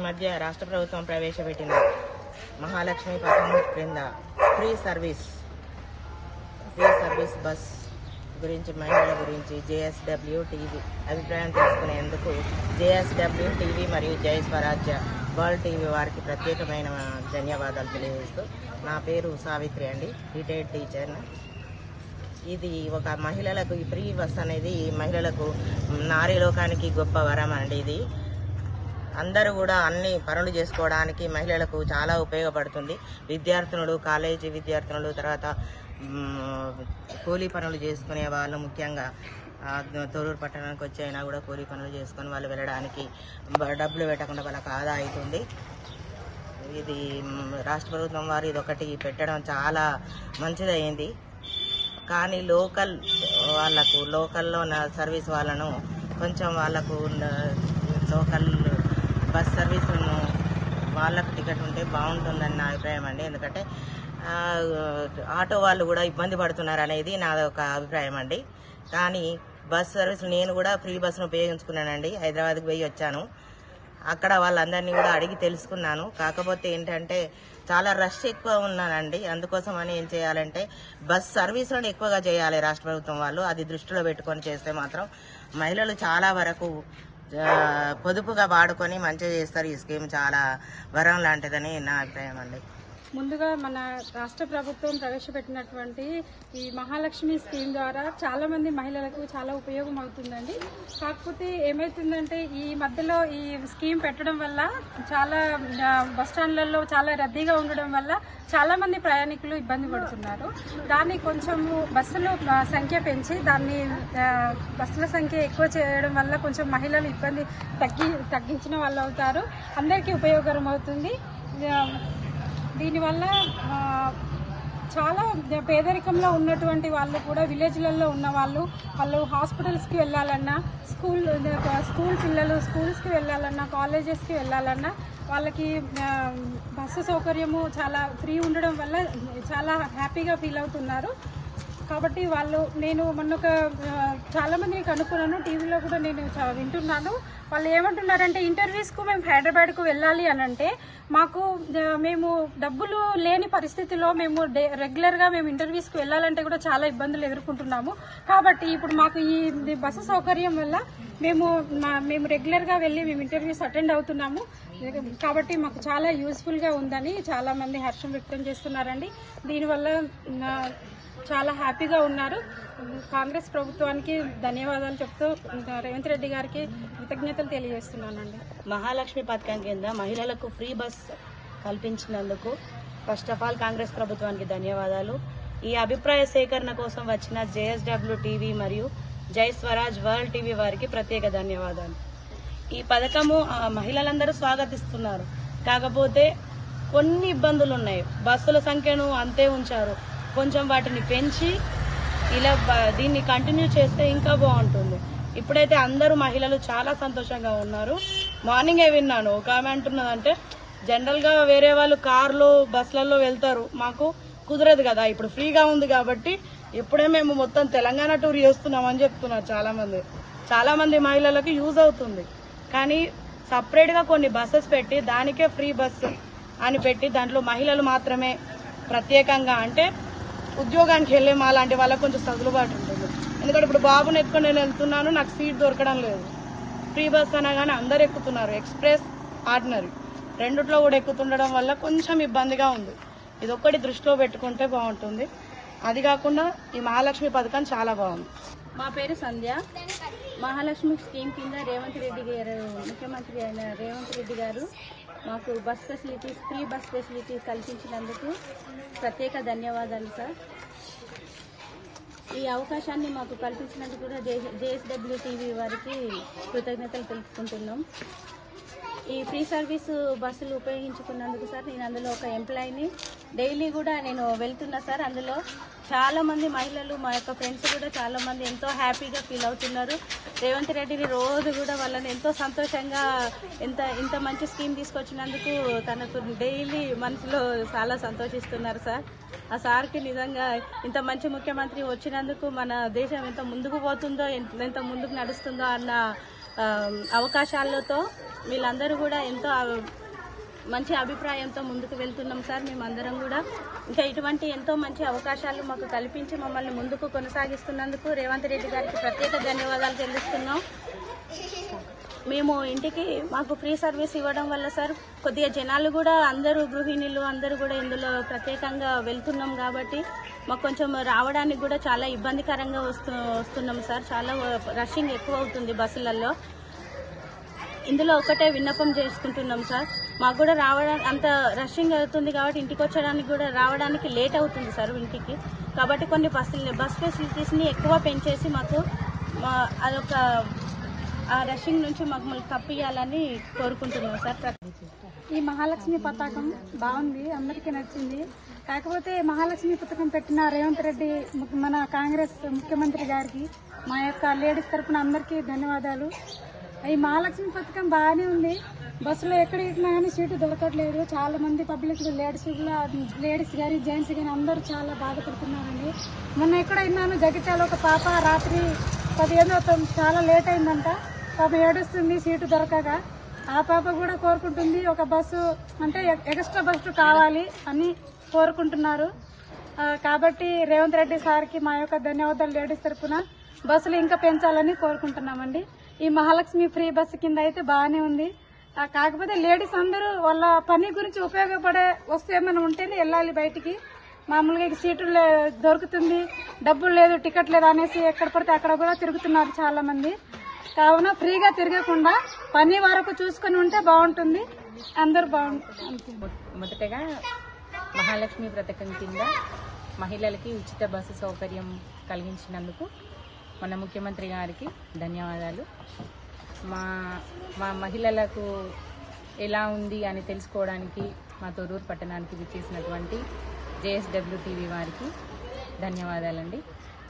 మధ్య రాష్ట్ర ప్రభుత్వం ప్రవేశపెట్టిన మహాలక్ష్మి పథకం క్రింద free service free service bus గురించి మహిళల గురించి జేఎస్డబ్ల్యూ టీవీ అభిప్రాయం తెలుసుకునేందుకు జేఎస్డబ్ల్యూ టీవీ మరియు జయ స్వరాజ్య వరల్డ్ టీవీ వారికి ప్రత్యేకమైన ధన్యవాదాలు తెలియజేస్తూ నా పేరు సావిత్రి అండి రిటైర్డ్ టీచర్ ఇది ఒక మహిళలకు ఈ ఫ్రీ బస్ అనేది మహిళలకు నారీ లోకానికి గొప్ప వరం అండి ఇది అందరూ కూడా అన్ని పనులు చేసుకోవడానికి మహిళలకు చాలా ఉపయోగపడుతుంది విద్యార్థినులు కాలేజీ విద్యార్థినులు తర్వాత మ్, కూలీ పనులు చేసుకునే వాళ్ళు ముఖ్యంగా ఆ, తొరూరు పట్టణానికి వచ్చి అయినా కూడా కూలీ పనులు చేసుకొని వాళ్ళు వెళ్ళడానికి బ- డబ్బులు పెట్టకుండా వాళ్ళకి ఆదా అవుతుంది ఇది మ్, రాష్ట్ర ప్రభుత్వం వారు ఇది ఒకటి పెట్టడం చాలా మంచిదయ్యింది కానీ లోకల్ వాళ్ళకు లోకల్లో ఉన్న సర్వీస్ వాళ్ళను కొంచెం వాళ్ళకు ఉన్న లోకల్ బస్ సర్వీసులను వాళ్ళకు టికెట్ ఉంటే బాగుంటుందని నా అభిప్రాయం అండి ఎందుకంటే ఆ, ఆటో వాళ్ళు కూడా ఇబ్బంది పడుతున్నారు అనేది నా ఒక అభిప్రాయం అండి కానీ బస్ సర్వీస్ నేను కూడా ఫ్రీ బస్సును ఉపయోగించుకున్నానండి హైదరాబాద్కి పోయి వచ్చాను అక్కడ వాళ్ళందరినీ కూడా అడిగి తెలుసుకున్నాను కాకపోతే ఏంటంటే చాలా రష్ ఎక్కువ ఉన్నానండి అందుకోసం అని ఏం చేయాలంటే బస్ సర్వీసులను ఎక్కువగా చేయాలి రాష్ట్ర ప్రభుత్వం వాళ్ళు అది దృష్టిలో పెట్టుకొని చేస్తే మాత్రం మహిళలు చాలా వరకు ఆ, పొదుపుగా వాడుకొని మంచిగా చేస్తారు ఈ స్కీమ్ చాలా వరం లాంటిదని నా అభిప్రాయం అండి ముందుగా మన రాష్ట్ర ప్రభుత్వం ప్రవేశపెట్టినటువంటి ఈ మహాలక్ష్మి స్కీమ్ ద్వారా చాలా మంది మహిళలకు చాలా ఉపయోగం అవుతుందండి కాకపోతే ఏమైతుందంటే ఈ మధ్యలో ఈ స్కీమ్ పెట్టడం వల్ల చాలా ఆ, బస్ స్టాండ్లలో చాలా రద్దీగా ఉండడం వల్ల చాలా మంది ప్రయాణికులు ఇబ్బంది పడుతున్నారు దాన్ని కొంచెము బస్సులు ఆ, సంఖ్య పెంచి దాన్ని ఆ, బస్సుల సంఖ్య ఎక్కువ చేయడం వల్ల కొంచెం మహిళలు ఇబ్బంది తగ్గి తగ్గించిన వాళ్ళు అవుతారు అందరికీ ఉపయోగకరం అవుతుంది ఆ, దీనివల్ల ఆ, చాలా పేదరికంలో ఉన్నటువంటి వాళ్ళు కూడా విలేజ్లలో ఉన్న వాళ్ళు వాళ్ళు హాస్పిటల్స్కి వెళ్ళాలన్నా స్కూల్ స్కూల్ పిల్లలు స్కూల్స్కి వెళ్ళాలన్నా కాలేజెస్కి వెళ్ళాలన్నా వాళ్ళకి ఆ, బస్సు సౌకర్యము చాలా ఫ్రీ ఉండడం వల్ల చాలా హ్యాపీగా ఫీల్ అవుతున్నారు కాబట్టి వాళ్ళు నేను మొన్న ఒక ఆ, చాలా మందిని కనుక్కున్నాను టీవీలో కూడా నేను చా- వింటున్నాను వాళ్ళు ఏమంటున్నారంటే ఇంటర్వ్యూస్కు మేము హైదరాబాద్కు వెళ్ళాలి అని అంటే మాకు ఆ, మేము డబ్బులు లేని పరిస్థితిలో మేము డే రెగ్యులర్గా మేము ఇంటర్వ్యూస్కి వెళ్ళాలంటే కూడా చాలా ఇబ్బందులు ఎదుర్కొంటున్నాము కాబట్టి ఇప్పుడు మాకు ఈ ఇది బస్సు సౌకర్యం వల్ల మేము మా- మేము రెగ్యులర్గా వెళ్ళి మేము ఇంటర్వ్యూస్ అటెండ్ అవుతున్నాము కాబట్టి మాకు చాలా యూస్ఫుల్గా ఉందని చాలా మంది హర్షం వ్యక్తం చేస్తున్నారండి దీనివల్ల నా చాలా హ్యాపీగా ఉన్నారు కాంగ్రెస్ ప్రభుత్వానికి ధన్యవాదాలు చెప్తూ ఇంకా రేవంత్ రెడ్డి గారికి కృతజ్ఞతలు తెలియజేస్తున్నానండి మహాలక్ష్మి పథకం కింద మహిళలకు ఫ్రీ బస్ కల్పించినందుకు ఫస్ట్ ఆఫ్ ఆల్ కాంగ్రెస్ ప్రభుత్వానికి ధన్యవాదాలు ఈ అభిప్రాయ సేకరణ కోసం వచ్చిన జేఎస్డబ్ల్యూ టీవీ మరియు జై స్వరాజ్ వరల్డ్ టీవీ వారికి ప్రత్యేక ధన్యవాదాలు ఈ పథకము ఆ, మహిళలందరూ స్వాగతిస్తున్నారు కాకపోతే కొన్ని ఇబ్బందులు ఉన్నాయి బస్సుల సంఖ్యను అంతే ఉంచారు కొంచెం వాటిని పెంచి ఇలా బ- దీన్ని కంటిన్యూ చేస్తే ఇంకా బాగుంటుంది ఇప్పుడైతే అందరూ మహిళలు చాలా సంతోషంగా ఉన్నారు మార్నింగే విన్నాను ఒక ఆమె అంటున్నదంటే జనరల్ గా వేరే వాళ్ళు కార్లు బస్సులలో వెళ్తారు మాకు కుదరదు కదా ఇప్పుడు ఫ్రీగా ఉంది కాబట్టి ఇప్పుడే మేము మొత్తం తెలంగాణ టూర్ చేస్తున్నాం అని చెప్తున్నారు చాలా మంది చాలా మంది మహిళలకు యూజ్ అవుతుంది కానీ సపరేట్ గా కొన్ని బస్సెస్ పెట్టి దానికే ఫ్రీ బస్సు అని పెట్టి దాంట్లో మహిళలు మాత్రమే ప్రత్యేకంగా అంటే ఉద్యోగానికి వెళ్ళే మా లాంటి వాళ్ళకి కొంచెం సదులుబాటు ఉంటుంది ఎందుకంటే ఇప్పుడు బాబుని ఎత్తుకొని నేను వెళ్తున్నాను నాకు సీట్ దొరకడం లేదు ఫ్రీ బస్ అనగానే అందరు ఎక్కుతున్నారు ఎక్స్ప్రెస్ ఆర్డినరీ రెండిట్లో కూడా ఎక్కుతుండడం వల్ల కొంచెం ఇబ్బందిగా ఉంది ఇది ఒక్కటి దృష్టిలో పెట్టుకుంటే బాగుంటుంది అది కాకుండా ఈ మహాలక్ష్మి పథకం చాలా బాగుంది మా పేరు సంధ్య మహాలక్ష్మి స్కీమ్ కింద రేవంత్ రెడ్డి గారు ముఖ్యమంత్రి అయిన రేవంత్ రెడ్డి గారు మాకు bus facilities free bus facilities కల్పించినందుకు ప్రత్యేక ధన్యవాదాలు సార్ ఈ అవకాశాన్ని మాకు కల్పించినందుకు కూడా జేఎస్డబ్ల్యూ టీవీ వారికి కృతజ్ఞతలు తెలుపుకుంటున్నాం ఈ ఫ్రీ సర్వీస్ బస్సులు ఉపయోగించుకున్నందుకు సార్ నేను అందులో ఒక ఎంప్లాయీని డైలీ కూడా నేను వెళ్తున్నా సార్ అందులో చాలా మంది మహిళలు మా యొక్క ఫ్రెండ్స్ కూడా చాలా మంది ఎంతో హ్యాపీగా ఫీల్ అవుతున్నారు రేవంత్ రెడ్డిని రోజు కూడా వాళ్ళని ఎంతో సంతోషంగా ఎంత ఇంత మంచి స్కీమ్ తీసుకొచ్చినందుకు తనకు డైలీ మనసులో చాలా సంతోషిస్తున్నారు సార్ ఆ సార్కి నిజంగా ఇంత మంచి ముఖ్యమంత్రి వచ్చినందుకు మన దేశం ఎంత ముందుకు పోతుందో ఎంత ఎంత ముందుకు నడుస్తుందో అన్న ఆ, అవకాశాలతో వీళ్ళందరూ కూడా ఎంతో ఆ- మంచి అభిప్రాయంతో ముందుకు వెళ్తున్నాం సార్ మేమందరం కూడా ఇంకా ఇటువంటి ఎంతో మంచి అవకాశాలు మాకు కల్పించి మమ్మల్ని ముందుకు కొనసాగిస్తున్నందుకు రేవంత్ రెడ్డి గారికి ప్రత్యేక ధన్యవాదాలు చెల్లిస్తున్నాం మేము ఇంటికి మాకు ఫ్రీ సర్వీస్ ఇవ్వడం వల్ల సార్ కొద్దిగా జనాలు కూడా అందరూ గృహిణులు అందరూ కూడా ఇందులో ప్రత్యేకంగా వెళ్తున్నాం కాబట్టి మాకు కొంచెం రావడానికి కూడా చాలా ఇబ్బందికరంగా వస్తు వస్తున్నాం సార్ చాలా రషింగ్ ఎక్కువ అవుతుంది బస్సులలో ఇందులో ఒకటే విన్నపం చేసుకుంటున్నాం సార్ మాకు కూడా రావడానికి అంత రషింగ్ అవుతుంది కాబట్టి ఇంటికి వచ్చడానికి కూడా రావడానికి లేట్ అవుతుంది సార్ ఇంటికి కాబట్టి కొన్ని బస్సు బస్ ఫెసిలిటీస్ని ఎక్కువ పెంచేసి మాకు మా- అదొక ఆ రషింగ్ నుంచి మమ్మల్ని తప్పియాలని కోరుకుంటున్నాం సార్ ఈ మహాలక్ష్మి పతాకం బాగుంది అందరికీ నచ్చింది కాకపోతే మహాలక్ష్మి పథకం పెట్టిన రేవంత్ రెడ్డి ము- మన కాంగ్రెస్ ముఖ్యమంత్రి గారికి మా యొక్క లేడీస్ తరపున అందరికీ ధన్యవాదాలు ఈ మహాలక్ష్మి పథకం బాగానే ఉంది బస్సులో ఎక్కడ ఎక్కినా కానీ సీటు దొరకట్లేదు చాలా మంది పబ్లిక్ లేడీస్ కూడా లేడీస్ కానీ జెంట్స్ కానీ అందరూ చాలా బాధపడుతున్నారండి మొన్న ఎక్కడ విన్నాను జగిత్యాల ఒక పాప రాత్రి పదిహేను చాలా లేట్ అయిందంట పాప ఏడుస్తుంది సీటు దొరకక ఆ పాప కూడా కోరుకుంటుంది ఒక బస్సు అంటే ఎ- ఎక్స్ట్రా బస్సు కావాలి అని కోరుకుంటున్నారు ఆ, కాబట్టి రేవంత్ రెడ్డి సార్కి మా యొక్క ధన్యవాదాలు లేడీస్ తరపున బస్సులు ఇంకా పెంచాలని కోరుకుంటున్నామండి ఈ మహాలక్ష్మి ఫ్రీ బస్సు కింద అయితే బాగానే ఉంది ఆ, కాకపోతే లేడీస్ అందరూ వాళ్ళ పని గురించి ఉపయోగపడే వస్తువు ఏమైనా ఉంటేనే వెళ్ళాలి బయటికి మామూలుగా ఇక సీట్లు లే- దొరుకుతుంది డబ్బులు లేదు టికెట్ లేదు అనేసి ఎక్కడ పడితే అక్కడ కూడా తిరుగుతున్నారు చాలా మంది కావున ఫ్రీగా తిరగకుండా పని వరకు చూసుకొని ఉంటే బాగుంటుంది అందరూ బాగుంటుంది మొదటగా మహాలక్ష్మి పథకం కింద మహిళలకి ఉచిత బస్సు సౌకర్యం కలిగించినందుకు మన ముఖ్యమంత్రి గారికి ధన్యవాదాలు మా మా మహిళలకు ఎలా ఉంది అని తెలుసుకోవడానికి మా తొర్రూరు పట్టణానికి విచ్చేసినటువంటి జేఎస్డబ్ల్యూ టీవీ వారికి ధన్యవాదాలండి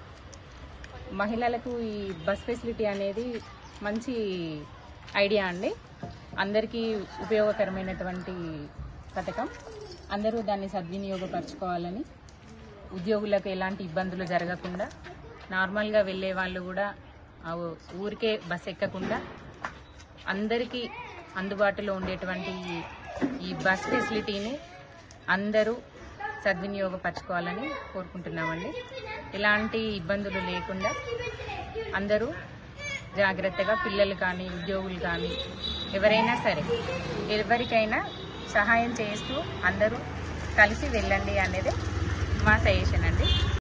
మహిళలకు ఈ బస్ ఫెసిలిటీ అనేది మంచి ఐడియా అండి అందరికీ ఉపయోగకరమైనటువంటి పథకం అందరూ దాన్ని సద్వినియోగపరచుకోవాలని ఉద్యోగులకు ఎలాంటి ఇబ్బందులు జరగకుండా నార్మల్గా వెళ్ళే వాళ్ళు కూడా ఆ ఊరికే బస్ ఎక్కకుండా అందరికీ అందుబాటులో ఉండేటువంటి ఈ- ఈ బస్ ఫెసిలిటీని అందరూ సద్వినియోగపరచుకోవాలని కోరుకుంటున్నామండి ఎలాంటి ఇబ్బందులు లేకుండా అందరూ జాగ్రత్తగా పిల్లలు కానీ ఉద్యోగులు కానీ ఎవరైనా సరే ఎవరికైనా సహాయం చేస్తూ అందరూ కలిసి వెళ్ళండి అనేది మా సజెషన్ అండి